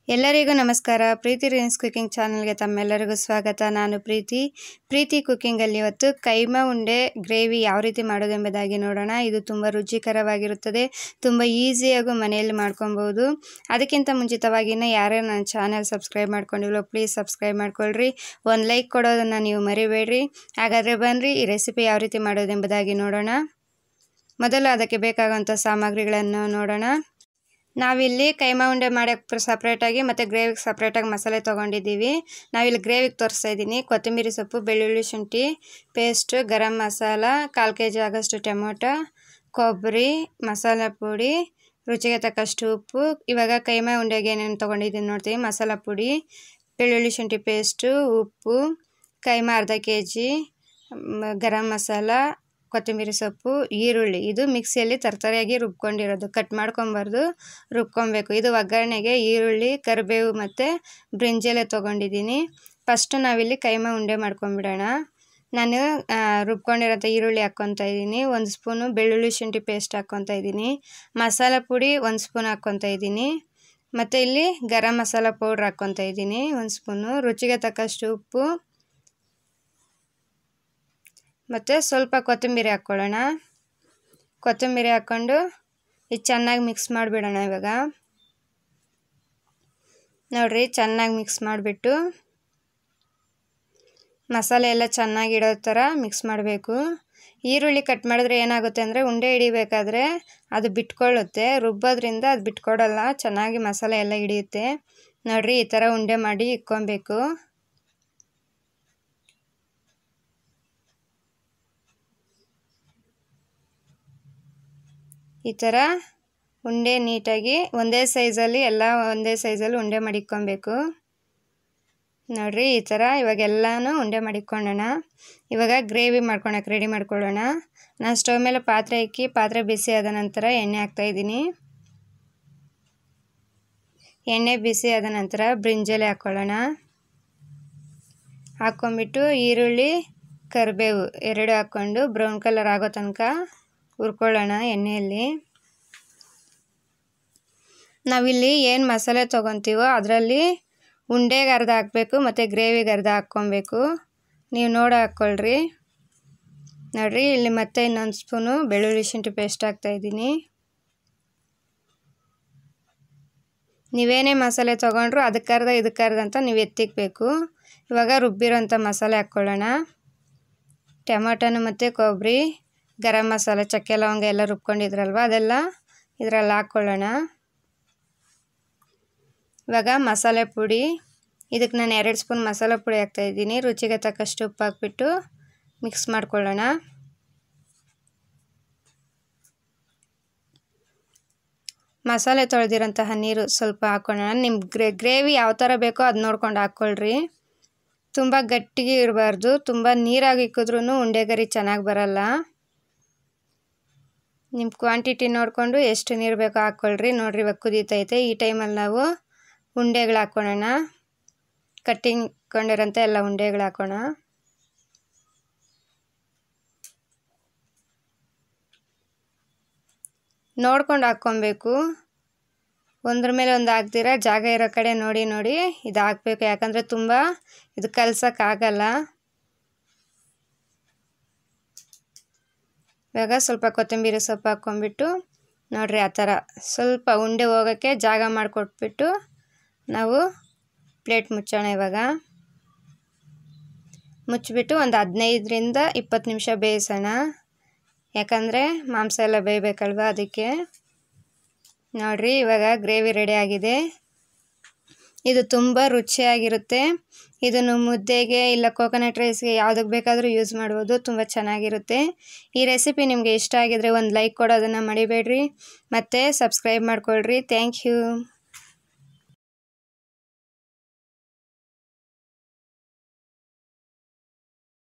ಎಲ್ಲರಿಗೂ ನಮಸ್ಕಾರ ಪ್ರೀತಿ ರೀನ್ಸ್ ಕುಕಿಂಗ್ ಚಾನಲ್ಗೆ ತಮ್ಮೆಲ್ಲರಿಗೂ ಸ್ವಾಗತ ನಾನು ಪ್ರೀತಿ ಪ್ರೀತಿ ಕುಕ್ಕಿಂಗಲ್ಲಿ ಇವತ್ತು ಕೈಮಾ ಉಂಡೆ ಗ್ರೇವಿ ಯಾವ ರೀತಿ ಮಾಡೋದೆಂಬುದಾಗಿ ನೋಡೋಣ ಇದು ತುಂಬ ರುಚಿಕರವಾಗಿರುತ್ತದೆ ತುಂಬ ಈಸಿಯಾಗೂ ಮನೆಯಲ್ಲಿ ಮಾಡ್ಕೊಬೋದು ಅದಕ್ಕಿಂತ ಮುಂಚಿತವಾಗಿನ ಯಾರ್ಯಾರು ನನ್ನ ಚಾನಲ್ ಸಬ್ಸ್ಕ್ರೈಬ್ ಮಾಡ್ಕೊಂಡಿಲ್ಲೋ ಪ್ಲೀಸ್ ಸಬ್ಸ್ಕ್ರೈಬ್ ಮಾಡ್ಕೊಳ್ರಿ ಒಂದು ಲೈಕ್ ಕೊಡೋದನ್ನು ನೀವು ಮರಿಬೇಡ್ರಿ ಹಾಗಾದರೆ ಬನ್ನಿರಿ ಈ ರೆಸಿಪಿ ಯಾವ ರೀತಿ ಮಾಡೋದೆಂಬುದಾಗಿ ನೋಡೋಣ ಮೊದಲು ಅದಕ್ಕೆ ಬೇಕಾಗುವಂಥ ಸಾಮಗ್ರಿಗಳನ್ನು ನೋಡೋಣ ನಾವಿಲ್ಲಿ ಕೈಮಾ ಉಂಡೆ ಮಾಡೋಕ್ಕೆ ಸಪ್ರೇಟಾಗಿ ಮತ್ತು ಗ್ರೇವಿಗೆ ಸಪ್ರೇಟಾಗಿ ಮಸಾಲೆ ತೊಗೊಂಡಿದ್ದೀವಿ ನಾವಿಲ್ಲಿ ಗ್ರೇವಿಗೆ ತೋರಿಸ್ತಾ ಇದ್ದೀನಿ ಕೊತ್ತಂಬರಿ ಸೊಪ್ಪು ಬೆಳ್ಳುಳ್ಳಿ ಶುಂಠಿ ಪೇಸ್ಟು ಗರಂ ಮಸಾಲ ಕಾಲು ಕೆ ಜಿ ಆಗೋಷ್ಟು ಟೊಮೊಟೊ ಕೊಬ್ಬರಿ ಮಸಾಲ ಪುಡಿ ರುಚಿಗೆ ತಕ್ಕಷ್ಟು ಉಪ್ಪು ಇವಾಗ ಕೈಮಾ ಉಂಡೆಗೆ ಏನೇನು ತೊಗೊಂಡಿದ್ದೀನಿ ನೋಡ್ತೀವಿ ಮಸಾಲ ಪುಡಿ ಬೆಳ್ಳುಳ್ಳಿ ಶುಂಠಿ ಪೇಸ್ಟು ಉಪ್ಪು ಕೈಮಾ ಅರ್ಧ ಕೆ ಜಿ ಗರಂ ಮಸಾಲ ಕೊತ್ತಂಬರಿ ಸೊಪ್ಪು ಈರುಳ್ಳಿ ಇದು ಮಿಕ್ಸಿಯಲ್ಲಿ ತರತರಿಯಾಗಿ ರುಬ್ಕೊಂಡಿರೋದು ಕಟ್ ಮಾಡ್ಕೊಬಾರ್ದು ರುಬ್ಕೊಬೇಕು ಇದು ಒಗ್ಗರಣೆಗೆ ಈರುಳ್ಳಿ ಕರಿಬೇವು ಮತ್ತು ಬ್ರಿಂಜೆಲೆ ತೊಗೊಂಡಿದ್ದೀನಿ ಫಸ್ಟು ನಾವಿಲ್ಲಿ ಕೈಮಾ ಉಂಡೆ ಮಾಡ್ಕೊಂಬಿಡೋಣ ನಾನು ರುಬ್ಕೊಂಡಿರೋಂಥ ಈರುಳ್ಳಿ ಹಾಕ್ಕೊತಾ ಇದ್ದೀನಿ ಒಂದು ಸ್ಪೂನು ಬೆಳ್ಳುಳ್ಳಿ ಶುಂಠಿ ಪೇಸ್ಟ್ ಹಾಕ್ಕೊತಾ ಇದ್ದೀನಿ ಮಸಾಲ ಪುಡಿ ಒಂದು ಸ್ಪೂನ್ ಹಾಕ್ಕೊತಾ ಇದ್ದೀನಿ ಮತ್ತು ಇಲ್ಲಿ ಗರಂ ಮಸಾಲ ಪೌಡ್ರ್ ಹಾಕ್ಕೊತಾ ಇದ್ದೀನಿ ಒಂದು ಸ್ಪೂನು ರುಚಿಗೆ ತಕ್ಕಷ್ಟು ಉಪ್ಪು ಮತ್ತು ಸ್ವಲ್ಪ ಕೊತ್ತಂಬರಿ ಹಾಕ್ಕೊಳ್ಳೋಣ ಕೊತ್ತಂಬರಿ ಹಾಕ್ಕೊಂಡು ಇದು ಚೆನ್ನಾಗಿ ಮಿಕ್ಸ್ ಮಾಡಿಬಿಡೋಣ ಇವಾಗ ನೋಡಿರಿ ಚೆನ್ನಾಗಿ ಮಿಕ್ಸ್ ಮಾಡಿಬಿಟ್ಟು ಮಸಾಲೆ ಎಲ್ಲ ಚೆನ್ನಾಗಿ ಇಡೋ ಥರ ಮಿಕ್ಸ್ ಮಾಡಬೇಕು ಈರುಳ್ಳಿ ಕಟ್ ಮಾಡಿದ್ರೆ ಏನಾಗುತ್ತೆ ಅಂದರೆ ಉಂಡೆ ಹಿಡಿಬೇಕಾದ್ರೆ ಅದು ಬಿಟ್ಕೊಳ್ಳುತ್ತೆ ರುಬ್ಬೋದ್ರಿಂದ ಅದು ಬಿಟ್ಕೊಡಲ್ಲ ಚೆನ್ನಾಗಿ ಮಸಾಲೆ ಎಲ್ಲ ಹಿಡಿಯುತ್ತೆ ನೋಡಿರಿ ಈ ಥರ ಉಂಡೆ ಮಾಡಿ ಇಕ್ಕೊಬೇಕು ಈ ಥರ ಉಂಡೆ ನೀಟಾಗಿ ಒಂದೇ ಸೈಜಲ್ಲಿ ಎಲ್ಲ ಒಂದೇ ಸೈಜಲ್ಲಿ ಉಂಡೆ ಮಾಡಿಕ್ಕೊಬೇಕು ನೋಡಿರಿ ಈ ಥರ ಇವಾಗ ಎಲ್ಲನೂ ಉಂಡೆ ಮಾಡಿಕ್ಕೊಳ್ಳೋಣ ಇವಾಗ ಗ್ರೇವಿ ಮಾಡ್ಕೊಳಕ್ಕೆ ರೆಡಿ ಮಾಡ್ಕೊಳ್ಳೋಣ ನಾನು ಸ್ಟವ್ ಮೇಲೆ ಪಾತ್ರೆ ಇಕ್ಕಿ ಪಾತ್ರೆ ಬಿಸಿ ಆದ ನಂತರ ಎಣ್ಣೆ ಹಾಕ್ತಾಯಿದ್ದೀನಿ ಎಣ್ಣೆ ಬಿಸಿ ಆದ ನಂತರ ಬ್ರಿಂಜಲೆ ಹಾಕ್ಕೊಳ್ಳೋಣ ಹಾಕ್ಕೊಂಬಿಟ್ಟು ಈರುಳ್ಳಿ ಕರಿಬೇವು ಎರಡು ಹಾಕ್ಕೊಂಡು ಬ್ರೌನ್ ಕಲರ್ ಆಗೋ ತನಕ ಹುರ್ಕೊಳ್ಳೋಣ ಎಣ್ಣೆಯಲ್ಲಿ ನಾವಿಲ್ಲಿ ಏನು ಮಸಾಲೆ ತೊಗೊತೀವೋ ಅದರಲ್ಲಿ ಉಂಡೆಗೆ ಅರ್ಧ ಹಾಕಬೇಕು ಮತ್ತು ಗ್ರೇವಿಗೆ ಅರ್ಧ ಹಾಕ್ಕೊಬೇಕು ನೀವು ನೋಡಿ ಹಾಕ್ಕೊಳ್ರಿ ನೋಡಿರಿ ಇಲ್ಲಿ ಮತ್ತೆ ಇನ್ನೊಂದು ಸ್ಪೂನು ಬೆಳ್ಳುಳ್ಳಿ ಶುಂಠಿ ಪೇಸ್ಟ್ ಹಾಕ್ತಾಯಿದ್ದೀನಿ ನೀವೇನೇ ಮಸಾಲೆ ತೊಗೊಂಡ್ರು ಅದಕ್ಕರ್ಧ ಇದಕ್ಕರ್ಧ ಅಂತ ನೀವು ಎತ್ತಿಕ್ಬೇಕು ಇವಾಗ ರುಬ್ಬಿರೋಂಥ ಮಸಾಲೆ ಹಾಕ್ಕೊಳ್ಳೋಣ ಟೊಮೊಟೊನು ಮತ್ತು ಕೊಬ್ಬರಿ ಗರಂ ಮಸಾಲೆ ಚಕ್ಕೆ ಲವಂಗ ಎಲ್ಲ ರುಬ್ಕೊಂಡಿದ್ರಲ್ವ ಅದೆಲ್ಲ ಇದರಲ್ಲಿ ಹಾಕ್ಕೊಳ್ಳೋಣ ಇವಾಗ ಮಸಾಲೆ ಪುಡಿ ಇದಕ್ಕೆ ನಾನು ಎರಡು ಸ್ಪೂನ್ ಮಸಾಲೆ ಪುಡಿ ಹಾಕ್ತಾಯಿದ್ದೀನಿ ರುಚಿಗೆ ತಕ್ಕಷ್ಟು ಉಪ್ಪು ಹಾಕ್ಬಿಟ್ಟು ಮಿಕ್ಸ್ ಮಾಡ್ಕೊಳ್ಳೋಣ ಮಸಾಲೆ ತೊಳೆದಿರೋಂತಹ ನೀರು ಸ್ವಲ್ಪ ಹಾಕ್ಕೊಳ್ಳೋಣ ನಿಮ್ಮ ಗ್ರೇ ಗ್ರೇವಿ ಯಾವ ಥರ ಬೇಕೋ ಅದು ನೋಡ್ಕೊಂಡು ಹಾಕ್ಕೊಳ್ರಿ ತುಂಬ ಗಟ್ಟಿಗೆ ಇರಬಾರ್ದು ತುಂಬ ನೀರಾಗಿ ಇಕ್ಕಿದ್ರೂ ಉಂಡೆಗರಿ ಚೆನ್ನಾಗಿ ಬರಲ್ಲ ನಿಮ್ಮ ಕ್ವಾಂಟಿಟಿ ನೋಡಿಕೊಂಡು ಎಷ್ಟು ನೀರು ಬೇಕೋ ಹಾಕ್ಕೊಳ್ರಿ ನೋಡಿರಿ ಇವಾಗ ಕುದೀತೈತೆ ಈ ಟೈಮಲ್ಲಿ ನಾವು ಉಂಡೆಗಳು ಹಾಕ್ಕೊಳ್ಳೋಣ ಕಟ್ಟಿಂಗ್ ಕೊಂಡಿರೋಂಥ ಎಲ್ಲ ಉಂಡೆಗಳು ಹಾಕೋಣ ನೋಡ್ಕೊಂಡು ಹಾಕ್ಕೊಬೇಕು ಒಂದ್ರ ಮೇಲೆ ಒಂದು ಹಾಕ್ದಿರ ಜಾಗ ಇರೋ ಕಡೆ ನೋಡಿ ನೋಡಿ ಇದು ಹಾಕ್ಬೇಕು ಯಾಕಂದರೆ ತುಂಬ ಇದು ಕಲ್ಸೋಕ್ಕಾಗಲ್ಲ ಇವಾಗ ಸ್ವಲ್ಪ ಕೊತ್ತಂಬರಿ ಸೊಪ್ಪು ಹಾಕ್ಕೊಂಬಿಟ್ಟು ನೋಡಿರಿ ಆ ಥರ ಸ್ವಲ್ಪ ಉಂಡೆ ಹೋಗೋಕ್ಕೆ ಜಾಗ ಮಾಡಿಕೊಟ್ಬಿಟ್ಟು ನಾವು ಪ್ಲೇಟ್ ಮುಚ್ಚೋಣ ಇವಾಗ ಮುಚ್ಚಿಬಿಟ್ಟು ಒಂದು ಹದಿನೈದರಿಂದ ಇಪ್ಪತ್ತು ನಿಮಿಷ ಬೇಯಿಸೋಣ ಯಾಕಂದರೆ ಮಾಂಸ ಎಲ್ಲ ಬೇಯಬೇಕಲ್ವ ಅದಕ್ಕೆ ನೋಡಿರಿ ಇವಾಗ ಗ್ರೇವಿ ರೆಡಿ ಆಗಿದೆ ಇದು ತುಂಬ ರುಚಿಯಾಗಿರುತ್ತೆ ಇದನ್ನು ಮುದ್ದೆಗೆ ಇಲ್ಲ ಕೋಕೋನಟ್ ರೈಸ್ಗೆ ಯಾವುದಕ್ಕೆ ಬೇಕಾದರೂ ಯೂಸ್ ಮಾಡ್ಬೋದು ತುಂಬ ಚೆನ್ನಾಗಿರುತ್ತೆ ಈ ರೆಸಿಪಿ ನಿಮಗೆ ಇಷ್ಟ ಆಗಿದರೆ ಒಂದು ಲೈಕ್ ಕೊಡೋದನ್ನು ಮರಿಬೇಡ್ರಿ ಮತ್ತು ಸಬ್ಸ್ಕ್ರೈಬ್ ಮಾಡ್ಕೊಳ್ರಿ ಥ್ಯಾಂಕ್ ಯು